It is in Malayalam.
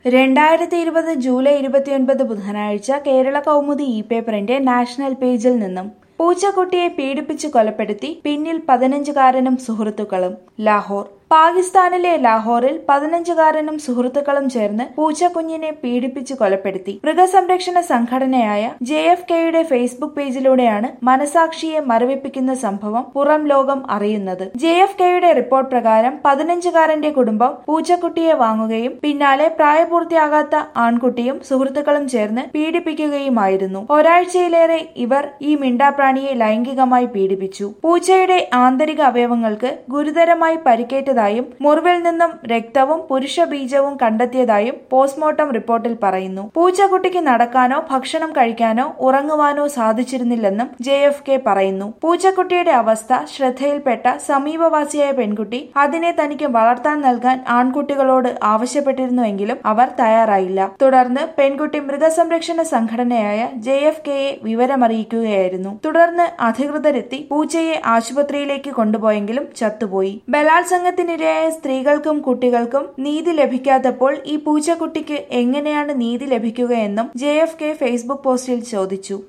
രണ്ടായിരത്തി ഇരുപത് ജൂലൈ ഇരുപത്തിയൊൻപത് ബുധനാഴ്ച കേരള കൗമുദി ഇ പേപ്പറിന്റെ നാഷണൽ പേജിൽ നിന്നും പൂച്ചക്കുട്ടിയെ പീഡിപ്പിച്ച് കൊലപ്പെടുത്തി പിന്നിൽ പതിനഞ്ചുകാരനും സുഹൃത്തുക്കളും ലാഹോർ പാകിസ്ഥാനിലെ ലാഹോറിൽ പതിനഞ്ചുകാരനും സുഹൃത്തുക്കളും ചേർന്ന് പൂച്ചക്കുഞ്ഞിനെ പീഡിപ്പിച്ച് കൊലപ്പെടുത്തി മൃഗസംരക്ഷണ സംഘടനയായ ജെ എഫ് കെയുടെ ഫേസ്ബുക്ക് പേജിലൂടെയാണ് മനസാക്ഷിയെ മരവിപ്പിക്കുന്ന സംഭവം പുറം ലോകം അറിയുന്നത് ജെ എഫ് കെയുടെ റിപ്പോർട്ട് പ്രകാരം പതിനഞ്ചുകാരന്റെ കുടുംബം പൂച്ചക്കുട്ടിയെ വാങ്ങുകയും പിന്നാലെ പ്രായപൂർത്തിയാകാത്ത ആൺകുട്ടിയും സുഹൃത്തുക്കളും ചേർന്ന് പീഡിപ്പിക്കുകയുമായിരുന്നു ഒരാഴ്ചയിലേറെ ഇവർ ഈ മിണ്ടാപ്രാണിയെ ലൈംഗികമായി പീഡിപ്പിച്ചു പൂച്ചയുടെ ആന്തരിക അവയവങ്ങൾക്ക് ഗുരുതരമായി പരിക്കേറ്റതായും മുറിവിൽ നിന്നും രക്തവും പുരുഷ ബീജവും കണ്ടെത്തിയതായും പോസ്റ്റ്മോർട്ടം റിപ്പോർട്ടിൽ പറയുന്നു പൂച്ചക്കുട്ടിക്ക് നടക്കാനോ ഭക്ഷണം കഴിക്കാനോ ഉറങ്ങുവാനോ സാധിച്ചിരുന്നില്ലെന്നും ജെ എഫ് കെ പറയുന്നു പൂച്ചക്കുട്ടിയുടെ അവസ്ഥ ശ്രദ്ധയിൽപ്പെട്ട സമീപവാസിയായ പെൺകുട്ടി അതിനെ തനിക്ക് വളർത്താൻ നൽകാൻ ആൺകുട്ടികളോട് ആവശ്യപ്പെട്ടിരുന്നുവെങ്കിലും അവർ തയ്യാറായില്ല തുടർന്ന് പെൺകുട്ടി മൃഗസംരക്ഷണ സംഘടനയായ ജെ എഫ് കെയെ വിവരമറിയിക്കുകയായിരുന്നു തുടർന്ന് അധികൃതരെത്തി പൂച്ചയെ ആശുപത്രിയിലേക്ക് കൊണ്ടുപോയെങ്കിലും ചത്തുപോയി ബലാത്സംഗത്തിനിരയായ സ്ത്രീകൾക്കും കുട്ടികൾക്കും നീതി ലഭിക്കാത്തപ്പോൾ ഈ പൂച്ചക്കുട്ടിക്ക് എങ്ങനെയാണ് നീതി ലഭിക്കുകയെന്നും ജെ എഫ് കെ ഫേസ്ബുക്ക് പോസ്റ്റിൽ ചോദിച്ചു